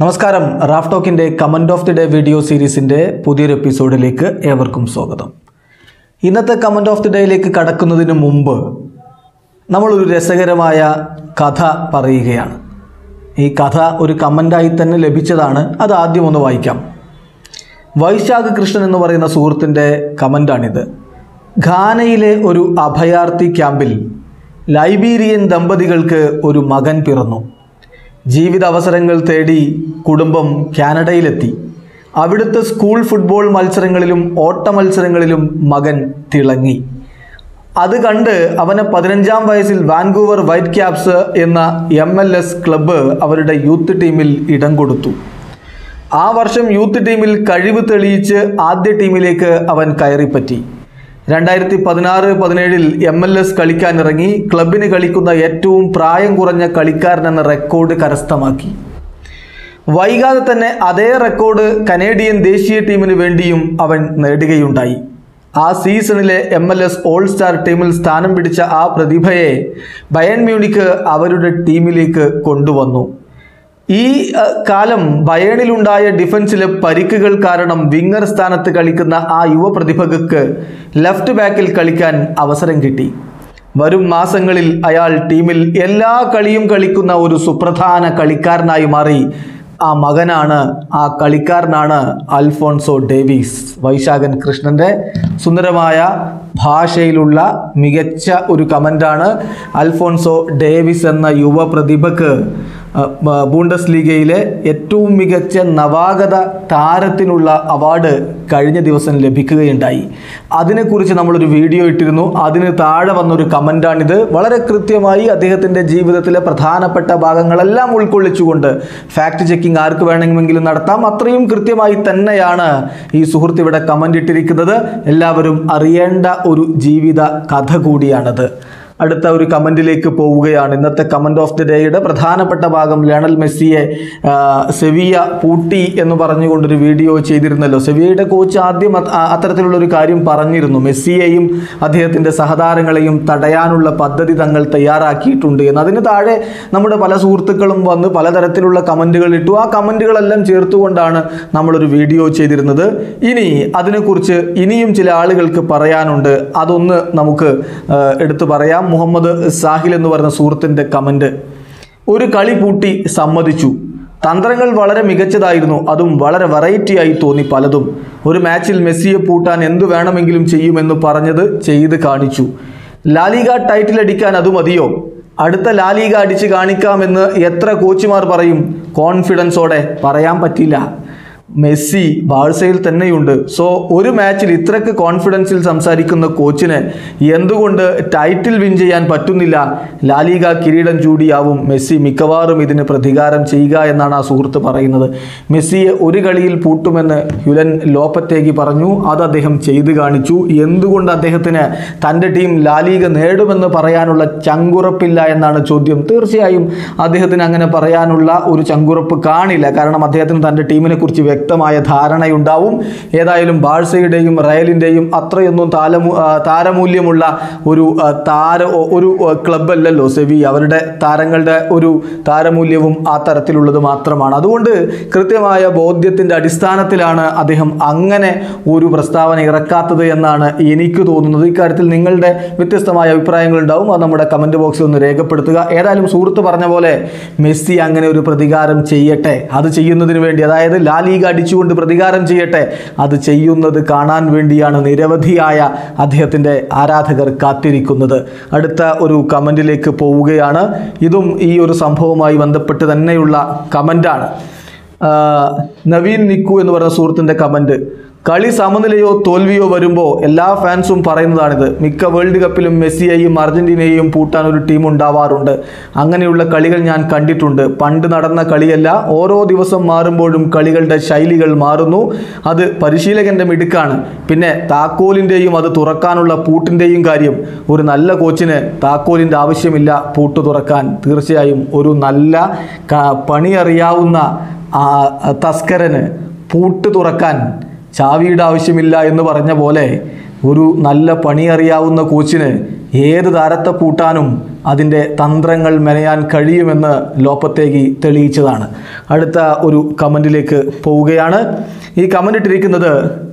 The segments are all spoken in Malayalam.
നമസ്കാരം റാഫ് ടോക്കിൻ്റെ comment of the day video സീരീസിൻ്റെ പുതിയൊരു എപ്പിസോഡിലേക്ക് ഏവർക്കും സ്വാഗതം ഇന്നത്തെ കമൻറ്റ് ഓഫ് ദി ഡേയിലേക്ക് കടക്കുന്നതിന് മുമ്പ് നമ്മളൊരു രസകരമായ കഥ പറയുകയാണ് ഈ കഥ ഒരു കമൻ്റായി തന്നെ ലഭിച്ചതാണ് അത് ആദ്യം ഒന്ന് വായിക്കാം വൈശാഖ് കൃഷ്ണൻ എന്ന് പറയുന്ന സുഹൃത്തിൻ്റെ കമൻ്റാണിത് ഘാനയിലെ ഒരു അഭയാർത്ഥി ക്യാമ്പിൽ ലൈബീരിയൻ ദമ്പതികൾക്ക് ഒരു മകൻ പിറന്നു ജീവിത അവസരങ്ങൾ തേടി കുടുംബം കാനഡയിലെത്തി അവിടുത്തെ സ്കൂൾ ഫുട്ബോൾ മത്സരങ്ങളിലും ഓട്ട മത്സരങ്ങളിലും മകൻ തിളങ്ങി അത് കണ്ട് അവന് പതിനഞ്ചാം വയസ്സിൽ വാൻകൂവർ വൈറ്റ് ക്യാപ്സ് എന്ന എം എൽ എസ് ക്ലബ്ബ് അവരുടെ യൂത്ത് ടീമിൽ ഇടം കൊടുത്തു ആ വർഷം യൂത്ത് ടീമിൽ കഴിവ് തെളിയിച്ച് ആദ്യ ടീമിലേക്ക് അവൻ കയറിപ്പറ്റി രണ്ടായിരത്തി പതിനാറ് പതിനേഴിൽ എം എൽ എസ് കളിക്കാനിറങ്ങി ക്ലബിന് കളിക്കുന്ന ഏറ്റവും പ്രായം കുറഞ്ഞ കളിക്കാരൻ എന്ന റെക്കോർഡ് കരസ്ഥമാക്കി വൈകാതെ തന്നെ അതേ റെക്കോർഡ് കനേഡിയൻ ദേശീയ ടീമിന് വേണ്ടിയും അവൻ നേടുകയുണ്ടായി ആ സീസണിലെ M L S all star ടീമിൽ സ്ഥാനം പിടിച്ച ആ പ്രതിഭയെ ബയൺ മ്യൂണിക്ക് അവരുടെ ടീമിലേക്ക് കൊണ്ടുവന്നു ഈ അഹ്, കാലം ബയേണിലുണ്ടായ ഡിഫൻസിലെ പരിക്കുകൾ കാരണം വിങ്ങർ സ്ഥാനത്ത് കളിക്കുന്ന ആ യുവ പ്രതിഭക്ക് ലെഫ്റ്റ് ബാക്കിൽ കളിക്കാൻ അവസരം കിട്ടി വരും മാസങ്ങളിൽ അയാൾ ടീമിൽ എല്ലാ കളിയും കളിക്കുന്ന ഒരു സുപ്രധാന കളിക്കാരനായി മാറി ആ മകനാണ് ആ കളിക്കാരനാണ് അൽഫോൺസോ ഡേവീസ് വൈശാഖൻ കൃഷ്ണൻ്റെ സുന്ദരമായ ഭാഷയിലുള്ള മികച്ച ഒരു കമൻ്റാണ് അൽഫോൺസോ ഡേവിസ് എന്ന യുവ പ്രതിഭക്ക് ബൂണ്ടസ് ലീഗയിലെ ഏറ്റവും മികച്ച നവാഗത താരത്തിനുള്ള അവാർഡ് കഴിഞ്ഞ ദിവസം ലഭിക്കുകയുണ്ടായി അതിനെക്കുറിച്ച് നമ്മളൊരു വീഡിയോ ഇട്ടിരുന്നു അതിന് താഴെ വന്നൊരു കമൻ്റാണിത് വളരെ കൃത്യമായി അദ്ദേഹത്തിൻ്റെ ജീവിതത്തിലെ പ്രധാനപ്പെട്ട ഭാഗങ്ങളെല്ലാം ഉൾക്കൊള്ളിച്ചുകൊണ്ട് ഫാക്ട് ചെക്കിംഗ് ആർക്ക് വേണമെങ്കിലും നടത്താം അത്രയും കൃത്യമായി തന്നെയാണ് ഈ സുഹൃത്ത് ഇവിടെ കമൻ്റ് ഇട്ടിരിക്കുന്നത് എല്ലാവരും അറിയേണ്ട ഒരു ജീവിത കഥ കൂടിയാണത് അടുത്ത ഒരു കമൻറ്റിലേക്ക് പോവുകയാണ് ഇന്നത്തെ കമൻറ്റ് ഓഫ് ദി ഡേയുടെ പ്രധാനപ്പെട്ട ഭാഗം ലയണൽ മെസ്സിയെ ആ, സെവിയ പൂട്ടി എന്ന് പറഞ്ഞുകൊണ്ടൊരു വീഡിയോ ചെയ്തിരുന്നല്ലോ സെവിയയുടെ കോച്ച് ആദ്യം അത്- ആ- അത്തരത്തിലുള്ള ഒരു കാര്യം പറഞ്ഞിരുന്നു മെസ്സിയെയും അദ്ദേഹത്തിൻ്റെ സഹതാരങ്ങളെയും തടയാനുള്ള പദ്ധതി തങ്ങൾ തയ്യാറാക്കിയിട്ടുണ്ട് എന്ന് അതിന് താഴെ നമ്മുടെ പല സുഹൃത്തുക്കളും വന്ന് പലതരത്തിലുള്ള കമൻറ്റുകൾ ഇട്ടു ആ കമൻറ്റുകളെല്ലാം ചേർത്തുകൊണ്ടാണ് നമ്മളൊരു വീഡിയോ ചെയ്തിരുന്നത് ഇനി അതിനെക്കുറിച്ച് ഇനിയും ചില ആളുകൾക്ക് പറയാനുണ്ട് അതൊന്ന് നമുക്ക് ആ, എടുത്തു പറയാം മുഹമ്മദ് സാഹിൽ എന്ന് പറയുന്ന സുഹൃത്തിൻ്റെ കമൻറ്റ് ഒരു കളി പൂട്ടി സമ്മതിച്ചു തന്ത്രങ്ങൾ വളരെ മികച്ചതായിരുന്നു അതും വളരെ വെറൈറ്റി ആയി തോന്നി പലതും ഒരു മാച്ചിൽ മെസ്സിയെ പൂട്ടാൻ എന്തു വേണമെങ്കിലും ചെയ്യുമെന്ന് പറഞ്ഞത് ചെയ്ത് കാണിച്ചു ലാലിക ടൈറ്റിൽ അടിക്കാൻ അത് മതിയോ അടുത്ത ലാലിക അടിച്ച് കാണിക്കാമെന്ന് എത്ര കോച്ചുമാർ പറയും കോൺഫിഡൻസോടെ പറയാൻ പറ്റില്ല മെസ്സി ബാഴ്സയിൽ തന്നെയുണ്ട് സോ ഒരു മാച്ചിൽ ഇത്രക്ക് കോൺഫിഡൻസിൽ സംസാരിക്കുന്ന കോച്ചിന് എന്തുകൊണ്ട് ടൈറ്റിൽ വിൻ ചെയ്യാൻ പറ്റുന്നില്ല ലാലിക കിരീടം ചൂടിയാവും മെസ്സി മിക്കവാറും ഇതിന് പ്രതികാരം ചെയ്യുക എന്നാണ് ആ സുഹൃത്ത് പറയുന്നത് മെസ്സിയെ ഒരു കളിയിൽ പൂട്ടുമെന്ന് ഹ്യുലൻ ലോപ്പത്തേക്ക് പറഞ്ഞു അത് അദ്ദേഹം ചെയ്തു കാണിച്ചു എന്തുകൊണ്ട് അദ്ദേഹത്തിന് തൻ്റെ ടീം ലാലിക നേടുമെന്ന് പറയാനുള്ള ചങ്കുറപ്പില്ല എന്നാണ് ചോദ്യം തീർച്ചയായും അദ്ദേഹത്തിന് അങ്ങനെ പറയാനുള്ള ഒരു ചങ്കുറപ്പ് കാണില്ല കാരണം അദ്ദേഹത്തിന് തൻ്റെ ടീമിനെ കുറിച്ച് വ്യക്തമായ ധാരണയുണ്ടാവും ഏതായാലും ബാഴ്സയുടെയും റയലിൻ്റെയും അത്രയൊന്നും താലമൂ ആ, താരമൂല്യമുള്ള ഒരു ആ, താര ഒ- ഒരു ക്ലബ് അല്ലല്ലോ സെവി അവരുടെ താരങ്ങളുടെ ഒരു താരമൂല്യവും ആ തരത്തിലുള്ളത് മാത്രമാണ് അതുകൊണ്ട് കൃത്യമായ ബോധ്യത്തിൻ്റെ അടിസ്ഥാനത്തിലാണ് അദ്ദേഹം അങ്ങനെ ഒരു പ്രസ്താവന ഇറക്കാത്തത് എന്നാണ് എനിക്ക് തോന്നുന്നത് ഇക്കാര്യത്തിൽ നിങ്ങളുടെ വ്യത്യസ്തമായ അഭിപ്രായങ്ങൾ ഉണ്ടാവും അത് നമ്മുടെ കമൻറ്റ് ബോക്സിൽ ഒന്ന് രേഖപ്പെടുത്തുക ഏതായാലും സുഹൃത്ത് പറഞ്ഞ പോലെ മെസ്സി അങ്ങനെ ഒരു പ്രതികാരം ചെയ്യട്ടെ അത് ചെയ്യുന്നതിന് വേണ്ടി അതായത് ലാ ലീഗ അടിച്ചുകൊണ്ട് പ്രതികാരം ചെയ്യട്ടെ അത് ചെയ്യുന്നത് കാണാൻ വേണ്ടിയാണ് നിരവധിയായ അദ്ദേഹത്തിൻ്റെ ആരാധകർ കാത്തിരിക്കുന്നത് അടുത്ത ഒരു കമൻറ്റിലേക്ക് പോവുകയാണ് ഇതും ഈ ഒരു സംഭവവുമായി ബന്ധപ്പെട്ട് തന്നെയുള്ള കമൻ്റാണ് നവീൻ നിക്കു എന്ന് പറയുന്ന സുഹൃത്തിൻ്റെ കമൻറ്റ് കളി സമനിലയോ തോൽവിയോ വരുമ്പോൾ എല്ലാ ഫാൻസും പറയുന്നതാണിത് മിക്ക വേൾഡ് കപ്പിലും മെസ്സിയെയും അർജന്റീനയെയും പൂട്ടാൻ ഒരു ടീം ഉണ്ടാവാറുണ്ട് അങ്ങനെയുള്ള കളികൾ ഞാൻ കണ്ടിട്ടുണ്ട് പണ്ട് നടന്ന കളിയല്ല ഓരോ ദിവസം മാറുമ്പോഴും കളികളുടെ ശൈലികൾ മാറുന്നു അത് പരിശീലകന്റെ മിടുക്കാണ് പിന്നെ താക്കോലിൻ്റെയും അത് തുറക്കാനുള്ള പൂട്ടിൻ്റെയും കാര്യം ഒരു നല്ല കോച്ചിന് താക്കോലിൻ്റെ ആവശ്യമില്ല പൂട്ട് തുറക്കാൻ തീർച്ചയായും ഒരു നല്ല ക- പണിയറിയാവുന്ന ആ തസ്കരന് പൂട്ട് തുറക്കാൻ ചാവിയുടെ ആവശ്യമില്ല എന്ന് പറഞ്ഞ പോലെ ഒരു നല്ല പണി അറിയാവുന്ന കോച്ചിന് ഏത് താരത്തെ കൂട്ടാനും അതിൻ്റെ തന്ത്രങ്ങൾ മെനയാൻ കഴിയുമെന്ന് ലോപ്പത്തേക്ക് തെളിയിച്ചതാണ് അടുത്ത ഒരു കമൻറ്റിലേക്ക് പോവുകയാണ് ഈ കമൻ്റ് ഇട്ടിരിക്കുന്നത്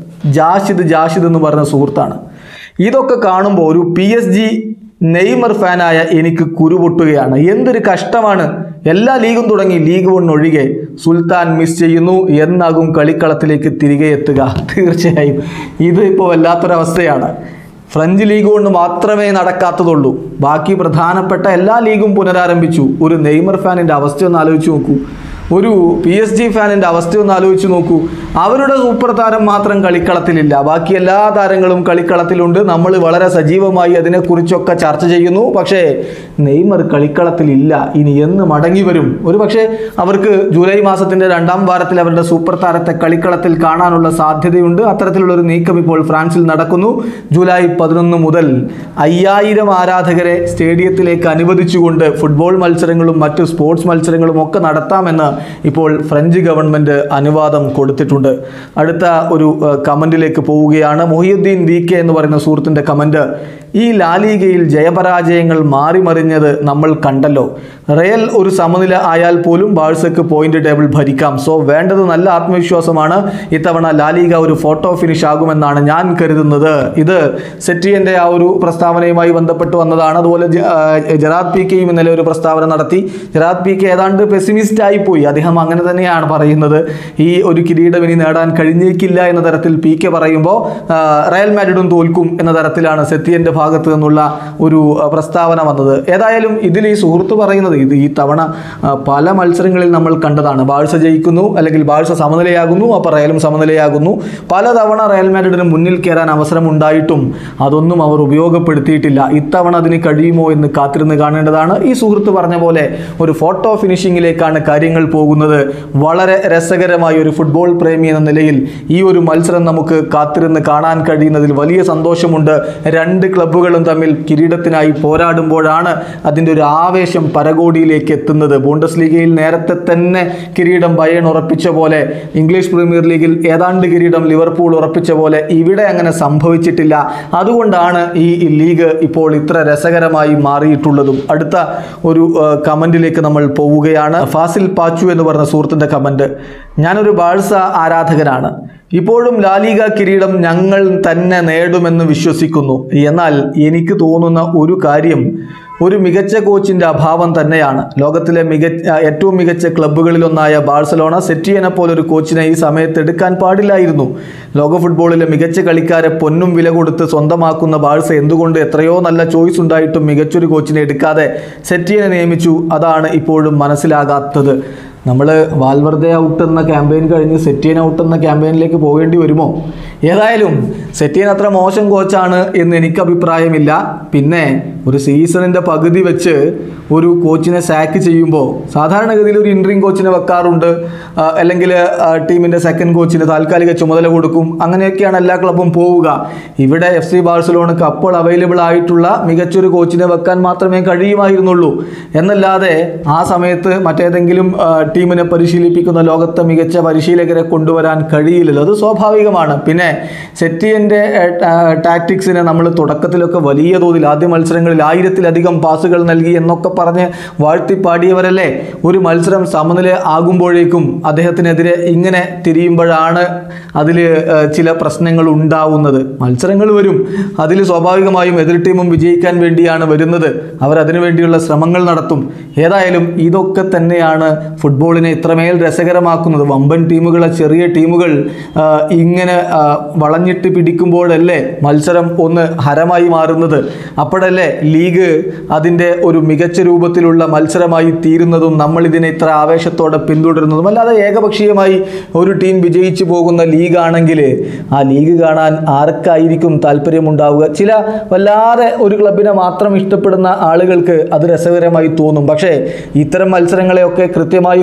ജാഷിദ് ജാഷിദ് എന്ന് പറഞ്ഞ സുഹൃത്താണ് ഇതൊക്കെ കാണുമ്പോൾ ഒരു പി എസ് ജി നെയ്മർ ഫാനായ എനിക്ക് കുരുപൊട്ടുകയാണ് എന്തൊരു കഷ്ടമാണ് എല്ലാ ലീഗും തുടങ്ങി ലീഗ് വൺ ഒഴികെ സുൽത്താൻ മിസ് ചെയ്യുന്നു എന്നാകും കളിക്കളത്തിലേക്ക് തിരികെ എത്തുക തീർച്ചയായും ഇത് ഇപ്പോൾ വല്ലാത്തൊരവസ്ഥയാണ് ഫ്രഞ്ച് ലീഗ് കൊണ്ട് മാത്രമേ നടക്കാത്തതുള്ളൂ ബാക്കി പ്രധാനപ്പെട്ട എല്ലാ ലീഗും പുനരാരംഭിച്ചു ഒരു നെയ്മർ ഫാനിൻ്റെ അവസ്ഥ ഒന്ന് ആലോചിച്ച് നോക്കൂ ഒരു പി എസ് ജി ഫാനിൻ്റെ അവസ്ഥ ഒന്ന് ആലോചിച്ച് നോക്കൂ അവരുടെ സൂപ്പർ താരം മാത്രം കളിക്കളത്തിലില്ല ബാക്കി എല്ലാ താരങ്ങളും കളിക്കളത്തിലുണ്ട് നമ്മൾ വളരെ സജീവമായി അതിനെക്കുറിച്ചൊക്കെ ചർച്ച ചെയ്യുന്നു പക്ഷേ നെയ്മർ കളിക്കളത്തിലില്ല ഇനി എന്ന് മടങ്ങി വരും ഒരു പക്ഷേ അവർക്ക് ജൂലൈ മാസത്തിൻ്റെ രണ്ടാം വാരത്തിൽ അവരുടെ സൂപ്പർ താരത്തെ കളിക്കളത്തിൽ കാണാനുള്ള സാധ്യതയുണ്ട് അത്തരത്തിലുള്ള ഒരു നീക്കം ഇപ്പോൾ ഫ്രാൻസിൽ നടക്കുന്നു ജൂലൈ പതിനൊന്ന് മുതൽ അയ്യായിരം ആരാധകരെ സ്റ്റേഡിയത്തിലേക്ക് അനുവദിച്ചുകൊണ്ട് ഫുട്ബോൾ മത്സരങ്ങളും മറ്റു സ്പോർട്സ് മത്സരങ്ങളും ഒക്കെ നടത്താമെന്ന് ഇപ്പോൾ ഫ്രഞ്ച് ഗവൺമെൻറ് അനുവാദം കൊടുത്തിട്ടുണ്ട് അടുത്ത ഒരു ഏഹ്, കമൻറ്റിലേക്ക് പോവുകയാണ് മൊഹിയുദ്ദീൻ വി കെ എന്ന് പറയുന്ന സുഹൃത്തിൻ്റെ കമൻറ്റ് ഈ ലാലീഗയിൽ ജയപരാജയങ്ങൾ മാറിമറിഞ്ഞത് നമ്മൾ കണ്ടല്ലോ റയൽ ഒരു സമനില ആയാൽ പോലും ബാഴ്സക്ക് പോയിന്റ് ടേബിൾ ഭരിക്കാം സോ വേണ്ടത് നല്ല ആത്മവിശ്വാസമാണ് ഇത്തവണ ലാലീഗ ഒരു ഫോട്ടോ ഫിനിഷ് ആകുമെന്നാണ് ഞാൻ കരുതുന്നത് ഇത് സെറ്റിയൻ്റെ ആ ഒരു പ്രസ്താവനയുമായി ബന്ധപ്പെട്ട് വന്നതാണ് അതുപോലെ ജ- ആ, ജെറാദ് പി കെയും ഇന്നലെ ഒരു പ്രസ്താവന നടത്തി ജെറാദ് പി കെ ഏതാണ്ട് പെസിമിസ്റ്റ് ആയിപ്പോയി അദ്ദേഹം അങ്ങനെ തന്നെയാണ് പറയുന്നത് ഈ ഒരു കിരീടം ഇനി നേടാൻ കഴിഞ്ഞേക്കില്ല എന്ന തരത്തിൽ പി കെ പറയുമ്പോൾ ആ, റയൽ മാഡ്രിഡും തോൽക്കും എന്ന തരത്തിലാണ് സെത്തിയൻ്റെ ഭാഗത്ത് നിന്നുള്ള ഒരു ആ, പ്രസ്താവന വന്നത് ഏതായാലും ഇതിൽ ഈ സുഹൃത്ത് പറയുന്നത് ഇത് ഈ തവണ ആ, പല മത്സരങ്ങളിൽ നമ്മൾ കണ്ടതാണ് ബാഴ്സ ജയിക്കുന്നു അല്ലെങ്കിൽ ബാഴ്സ സമനിലയാകുന്നു അപ്പോൾ റയലും സമനിലയാകുന്നു പലതവണ റയൽ മാഡ്രിഡിന് മുന്നിൽ കയറാൻ അവസരം ഉണ്ടായിട്ടും അതൊന്നും അവർ ഉപയോഗപ്പെടുത്തിയിട്ടില്ല ഇത്തവണ അതിന് കഴിയുമോ എന്ന് കാത്തിരുന്ന് കാണേണ്ടതാണ് ഈ സുഹൃത്ത് പറഞ്ഞ പോലെ ഒരു ഫോട്ടോ ഫിനിഷിങ്ങിലേക്കാണ് കാര്യങ്ങൾ പോകുന്നത് വളരെ രസകരമായ ഒരു ഫുട്ബോൾ പ്രേമി എന്ന നിലയിൽ ഈ ഒരു മത്സരം നമുക്ക് കാത്തിരുന്ന് കാണാൻ കഴിയുന്നതിൽ വലിയ സന്തോഷമുണ്ട് രണ്ട് ക്ലബ്ബുകളും തമ്മിൽ കിരീടത്തിനായി പോരാടുമ്പോഴാണ് അതിൻ്റെ ഒരു ആവേശം പരകോടിയിലേക്ക് എത്തുന്നത് ബൂണ്ടസ് ലീഗയിൽ നേരത്തെ തന്നെ കിരീടം ബയൺ ഉറപ്പിച്ച പോലെ ഇംഗ്ലീഷ് പ്രീമിയർ ലീഗിൽ ഏതാണ്ട് കിരീടം ലിവർപൂൾ ഉറപ്പിച്ച പോലെ ഇവിടെ അങ്ങനെ സംഭവിച്ചിട്ടില്ല അതുകൊണ്ടാണ് ഈ ലീഗ് ഇപ്പോൾ ഇത്ര രസകരമായി മാറിയിട്ടുള്ളതും അടുത്ത ഒരു ഏഹ്, കമന്റിലേക്ക് നമ്മൾ പോവുകയാണ് ഫാസിൽ പാച്ചു എന്ന് പറഞ്ഞ സുഹൃത്തിൻ്റെ കമന്റ് ഞാനൊരു ബാഴ്സ ആരാധകനാണ് ഇപ്പോഴും ലാലിക കിരീടം ഞങ്ങൾ തന്നെ നേടുമെന്ന് വിശ്വസിക്കുന്നു എന്നാൽ എനിക്ക് തോന്നുന്ന ഒരു കാര്യം ഒരു മികച്ച കോച്ചിൻ്റെ അഭാവം തന്നെയാണ് ലോകത്തിലെ മികച്ച ഏറ്റവും മികച്ച ക്ലബ്ബുകളിലൊന്നായ ബാഴ്സലോണ സെറ്റിയനെ പോലൊരു കോച്ചിനെ ഈ സമയത്ത് എടുക്കാൻ പാടില്ലായിരുന്നു ലോക ഫുട്ബോളിലെ മികച്ച കളിക്കാരെ പൊന്നും വില കൊടുത്ത് സ്വന്തമാക്കുന്ന ബാഴ്സ എന്തുകൊണ്ട് എത്രയോ നല്ല ചോയ്സ് ഉണ്ടായിട്ടും മികച്ചൊരു കോച്ചിനെ എടുക്കാതെ സെറ്റിയനെ നിയമിച്ചു അതാണ് ഇപ്പോഴും മനസ്സിലാകാത്തത് നമ്മൾ വാൽവർദെ ഔട്ട് എന്ന ക്യാമ്പയിൻ കഴിഞ്ഞ് സെറ്റിയൻ ഔട്ട് എന്ന ക്യാമ്പയിനിലേക്ക് പോകേണ്ടി വരുമോ ഏതായാലും സെറ്റിയൻ അത്ര മോശം കോച്ചാണ് എന്ന് എനിക്ക് അഭിപ്രായമില്ല പിന്നെ ഒരു സീസണിൻ്റെ പകുതി വെച്ച് ഒരു കോച്ചിനെ സാക്ക് ചെയ്യുമ്പോൾ സാധാരണഗതിയിൽ ഒരു ഇൻട്രീം കോച്ചിനെ വെക്കാറുണ്ട് ആ, അല്ലെങ്കിൽ ടീമിൻ്റെ സെക്കൻഡ് കോച്ചിന് താൽക്കാലിക ചുമതല കൊടുക്കും അങ്ങനെയൊക്കെയാണ് എല്ലാ ക്ലബും പോവുക ഇവിടെ എഫ് സി ബാഴ്സലോണക്ക് അപ്പോൾ അവൈലബിൾ ആയിട്ടുള്ള മികച്ചൊരു കോച്ചിനെ വെക്കാൻ മാത്രമേ കഴിയുമായിരുന്നുള്ളൂ എന്നല്ലാതെ ആ സമയത്ത് മറ്റേതെങ്കിലും ആ, ടീമിനെ പരിശീലിപ്പിക്കുന്ന ലോകത്തെ മികച്ച പരിശീലകരെ കൊണ്ടുവരാൻ കഴിയില്ലല്ലോ അത് സ്വാഭാവികമാണ് പിന്നെ സെറ്റിയൻ്റെ ടാക്ടിക്സിനെ നമ്മൾ തുടക്കത്തിലൊക്കെ വലിയ തോതിൽ ആദ്യ മത്സരങ്ങളിൽ ആയിരത്തിലധികം പാസുകൾ നൽകി എന്നൊക്കെ പറഞ്ഞ് വാഴ്ത്തി പാടിയവരല്ലേ ഒരു മത്സരം സമനില ആകുമ്പോഴേക്കും അദ്ദേഹത്തിനെതിരെ ഇങ്ങനെ തിരിയുമ്പോഴാണ് അതിൽ ചില പ്രശ്നങ്ങൾ ഉണ്ടാവുന്നത് മത്സരങ്ങൾ വരും അതിൽ സ്വാഭാവികമായും എതിർ ടീമും വിജയിക്കാൻ വേണ്ടിയാണ് വരുന്നത് അവർ അതിനു വേണ്ടിയുള്ള ശ്രമങ്ങൾ നടത്തും ഏതായാലും ഇതൊക്കെ തന്നെയാണ് ഫുട്ബോളിനെ ഇത്രമേൽ രസകരമാക്കുന്നത് വമ്പൻ ടീമുകളെ ചെറിയ ടീമുകൾ ആ, ഇങ്ങനെ ആ, വളഞ്ഞിട്ട് പിടിക്കുമ്പോഴല്ലേ മത്സരം ഒന്ന് ഹരമായി മാറുന്നത് അപ്പോഴല്ലേ ലീഗ് അതിൻ്റെ ഒരു മികച്ച രൂപത്തിലുള്ള മത്സരമായി തീരുന്നതും നമ്മൾ ഇതിനെ ഇത്ര ആവേശത്തോടെ പിന്തുടരുന്നതും അല്ലാതെ ഏകപക്ഷീയമായി ഒരു ടീം വിജയിച്ചു പോകുന്ന ലീഗാണെങ്കിൽ ആ ലീഗ് കാണാൻ ആർക്കായിരിക്കും താല്പര്യമുണ്ടാവുക ചില വല്ലാതെ ഒരു ക്ലബിനെ മാത്രം ഇഷ്ടപ്പെടുന്ന ആളുകൾക്ക് അത് രസകരമായി തോന്നും പക്ഷേ ഇത്തരം മത്സരങ്ങളെയൊക്കെ കൃത്യമായി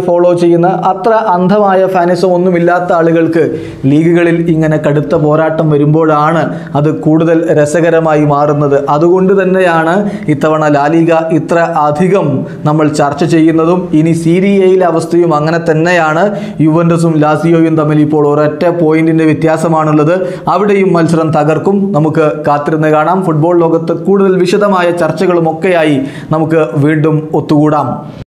ഫോളോ ചെയ്യുന്ന അത്ര അന്ധമായ ഫാനിസം ഒന്നുമില്ലാത്ത ആളുകൾക്ക് ലീഗുകളിൽ ഇങ്ങനെ കടുത്ത പോരാട്ടം വരുമ്പോഴാണ് അത് കൂടുതൽ രസകരമായി മാറുന്നത് അതുകൊണ്ട് തന്നെയാണ് ഇത്തവണ ലാലിക ഇത്ര അധികം നമ്മൾ ചർച്ച ചെയ്യുന്നതും ഇനി സീരിയയിലെ അവസ്ഥയും അങ്ങനെ തന്നെയാണ് യുവൻഡസും ലാസിയോയും തമ്മിൽ ഇപ്പോൾ ഒരൊറ്റ പോയിന്റിന്റെ വ്യത്യാസമാണുള്ളത് അവിടെയും മത്സരം തകർക്കും നമുക്ക് കാത്തിരുന്ന് കാണാം ഫുട്ബോൾ ലോകത്ത് കൂടുതൽ വിശദമായ ചർച്ചകളും ഒക്കെയായി നമുക്ക് വീണ്ടും ഒത്തുകൂടാം